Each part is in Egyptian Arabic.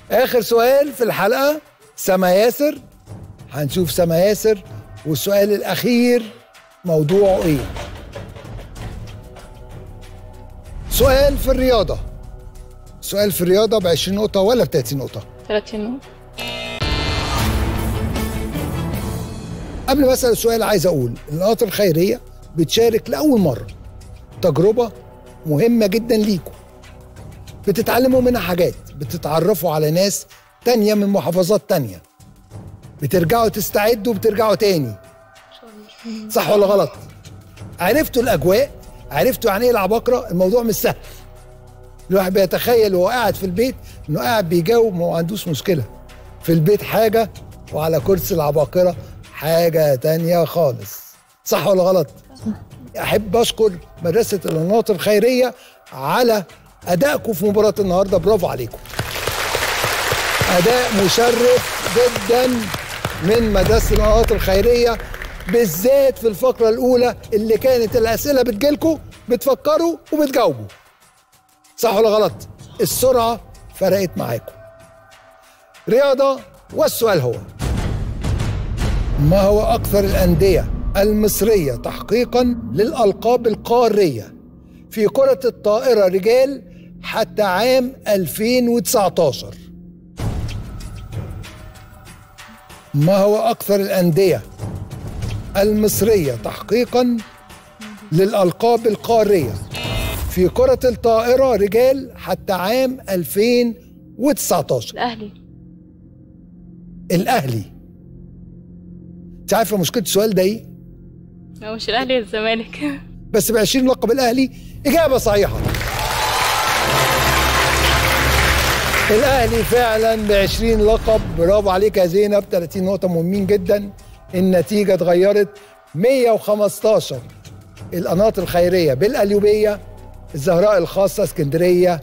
اخر سؤال في الحلقه سما ياسر هنشوف سما ياسر والسؤال الاخير موضوعه ايه سؤال في الرياضه سؤال في الرياضه ب 20 نقطه ولا ب 30 نقطه 30 نقطة قبل ما اسال السؤال عايز اقول القنوات الخيريه بتشارك لاول مره تجربه مهمه جدا ليكم بتتعلموا منها حاجات بتتعرفوا على ناس تانية من محافظات تانية بترجعوا تستعدوا بترجعوا تاني صح ولا غلط عرفتوا الاجواء عرفتوا يعني ايه العباقره الموضوع مش سهل الواحد بيتخيل وهو قاعد في البيت انه قاعد بيجاوب ما عندوش مشكله في البيت حاجه وعلى كرسي العباقره حاجه تانية خالص صح ولا غلط احب اشكر مدرسه القنوات الخيريه على ادائكم في مباراه النهارده برافو عليكم اداء مشرف جدا من مدرسه القنوات الخيريه بالذات في الفقره الاولى اللي كانت الاسئله بتجيلكم بتفكروا وبتجاوبوا صح ولا غلط السرعه فرقت معاكم رياضه والسؤال هو ما هو اكثر الانديه المصريه تحقيقا للالقاب القاريه في كره الطائره رجال حتى عام 2019 ما هو اكثر الانديه المصريه تحقيقا للالقاب القاريه في كره الطائره رجال حتى عام 2019 الأهلي الاهلي انت عارفه مشكله السؤال ده ايه هو مش الأهلي الزمالك بس ب 20 لقب الاهلي اجابه صحيحه الاهلي فعلا ب 20 لقب برافو عليك يا زينب 30 نقطه مهمين جدا النتيجه اتغيرت 115 القناة الخيريه بالقليوبيه الزهراء الخاصه اسكندريه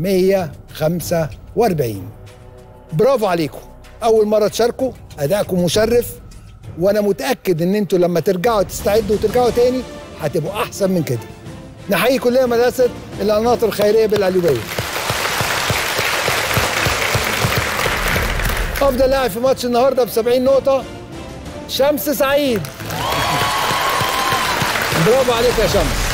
145 برافو عليكم اول مره تشاركوا ادائكم مشرف وانا متاكد ان انتوا لما ترجعوا تستعدوا وترجعوا تاني هتبقوا احسن من كده نحيي كلنا مدرسه القناة الخيريه بالقليوبيه افضل لاعب في ماتش النهارده ب 70 نقطه شمس سعيد برافو عليك يا شمس